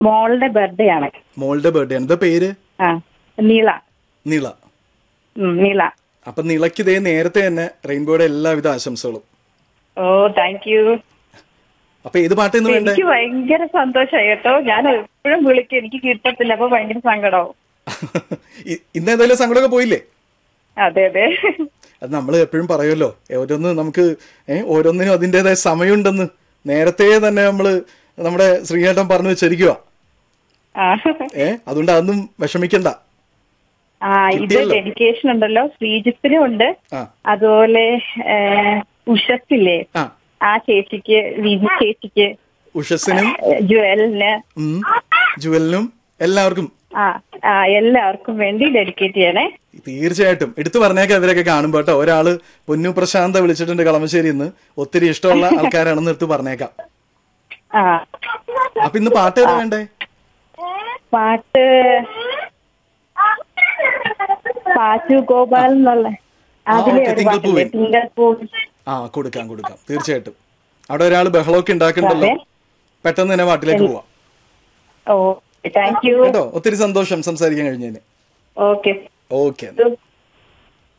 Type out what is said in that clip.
മോളുടെ ബർത്ത്ഡേ ആണ് മോളുടെ ബർത്ത്ഡേ ആണ് എന്താ പേര് ആ നീള നിള ഉം, നീള അപ്പൊ നിളയ്ക്ക് ഇതേ നേരത്തെ തന്നെ റെയിൻബോയുടെ എല്ലാവിധ ആശംസകളും ഓ താങ്ക് യു അപ്പൊ ഏത് പാട്ട് ഇന്ന് വേണ്ടേ എനിക്ക് ഭയങ്കര സന്തോഷമായി കേട്ടോ ഞാൻ എപ്പോഴും വിളിക്കും എനിക്ക് കിട്ടത്തില്ല അപ്പൊ ഭയങ്കര സങ്കടമാവും ഇ- ഇന്ന് ഏതായാലും സങ്കടമൊക്കെ പോയില്ലേ അതെ അതെ അത് നമ്മൾ എപ്പോഴും പറയുമല്ലോ ഓരോന്ന് നമുക്ക് ഏഹ് ഓരോന്നിനും അതിൻ്റെതായ സമയമുണ്ടെന്ന് നേരത്തെ തന്നെ നമ്മൾ നമ്മുടെ ശ്രീകേട്ടൻ പറഞ്ഞു വെച്ചിരിക്കുക ആ ഏഹ് അതുകൊണ്ട് അതൊന്നും വിഷമിക്കണ്ട ആ ഇത് കിട്ടിയല്ലോ. ഡെഡിക്കേഷൻ ഉണ്ടല്ലോ ശ്രീജിത്തിനും ഉണ്ട് ആ അതുപോലെ ഏ, ഉഷസില്ലേ ആ ആ ചേച്ചിക്ക് വിജി ചേച്ചിക്ക് ഉഷസ്സിനും ഏ, ജുവലിന് ഉം, ജുവലിനും എല്ലാവർക്കും ആ ആ എല്ലാവർക്കും വേണ്ടി ഡെഡിക്കേറ്റ് ചെയ്യണേ തീർച്ചയായിട്ടും എടുത്തു പറഞ്ഞേക്കാം ഇവരൊക്കെ കാണുമ്പോ കേട്ടോ ഒരാള് പൊന്നു പ്രശാന്ത വിളിച്ചിട്ടുണ്ട് കളമശ്ശേരി ഇന്ന് ഒത്തിരി ഇഷ്ടമുള്ള ആൾക്കാരാണെന്ന് എടുത്ത് പറഞ്ഞേക്കാം ആ അപ്പൊ ഇന്ന് പാട്ട് ഏതാ വേണ്ടേ പാട്ട് പാച്ചു ഗോപാൽ എന്നുള്ള അതിലെ ഓക്കേ, ഒരു തിങ്കൾ പാട്ടില്ലേ പൂവിൻ. തിങ്കൾ പൂവിൻ ആ കൊടുക്കാം കൊടുക്കാം തീർച്ചയായിട്ടും അവിടെ ഒരാൾ ബഹളമൊക്കെ ഉണ്ടാക്കണ്ടല്ലോ അതെ. പെട്ടെന്ന് തന്നെ പാട്ടിലേക്ക് പോവാം ഓ താങ്ക് യു കേട്ടോ ഒത്തിരി സന്തോഷം സംസാരിക്കാൻ കഴിഞ്ഞതിന് ഓക്കെ ഓക്കെ